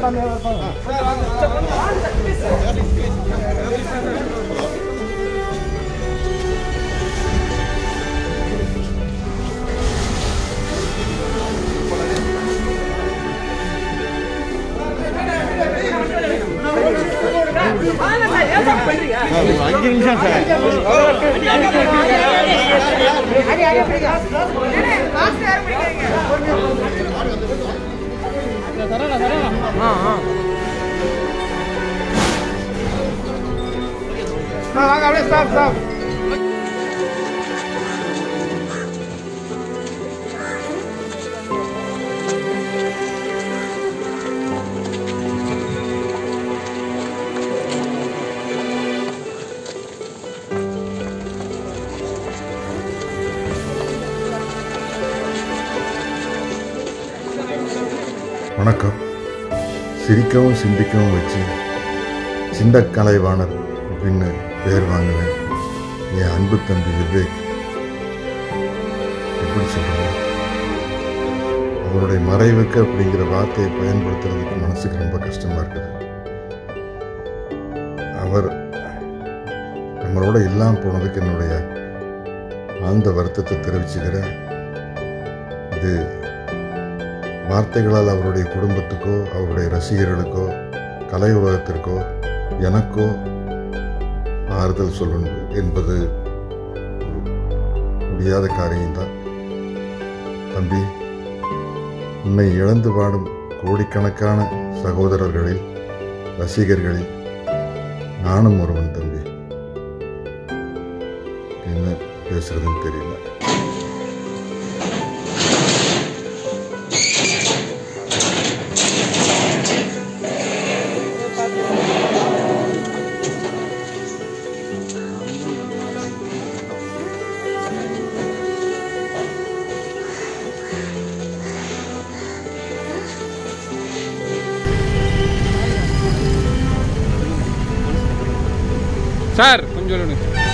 அஞ்சு நிமிஷம் சார் வாங்க அப்படியே ஸ்டாப் ஸ்டாப் வணக்கம் சிரிக்கவும் சிந்திக்கவும் வச்சு சிண்ட கலைவாணர் அப்படின்னு பேர் வாங்கினேன் என் அன்பு தம்பி விவேக் எப்படி சொல்றது அவருடைய மறைவுக்கு அப்படிங்கிற வார்த்தையை பயன்படுத்துறதுக்கு மனசுக்கு ரொம்ப கஷ்டமா இருக்குது அவர் நம்மளோட இல்லாமல் போனதுக்கு என்னுடைய ஆழ்ந்த வருத்தத்தை தெரிவிச்சுக்கிறேன் இது வார்த்தைகளால் அவருடைய குடும்பத்துக்கோ அவருடைய ரசிகர்களுக்கோ கலை உலகத்திற்கோ எனக்கோ ஆறுதல் சொல்லணும் என்பது ஒரு முடியாத காரியம்தான் தம்பி உன்னை இழந்து வாடும் கோடிக்கணக்கான சகோதரர்களில் ரசிகர்களில் நானும் ஒருவன் தம்பி என்ன பேசுறதுன்னு தெரியல சார் கொஞ்சம் சொல்லுங்க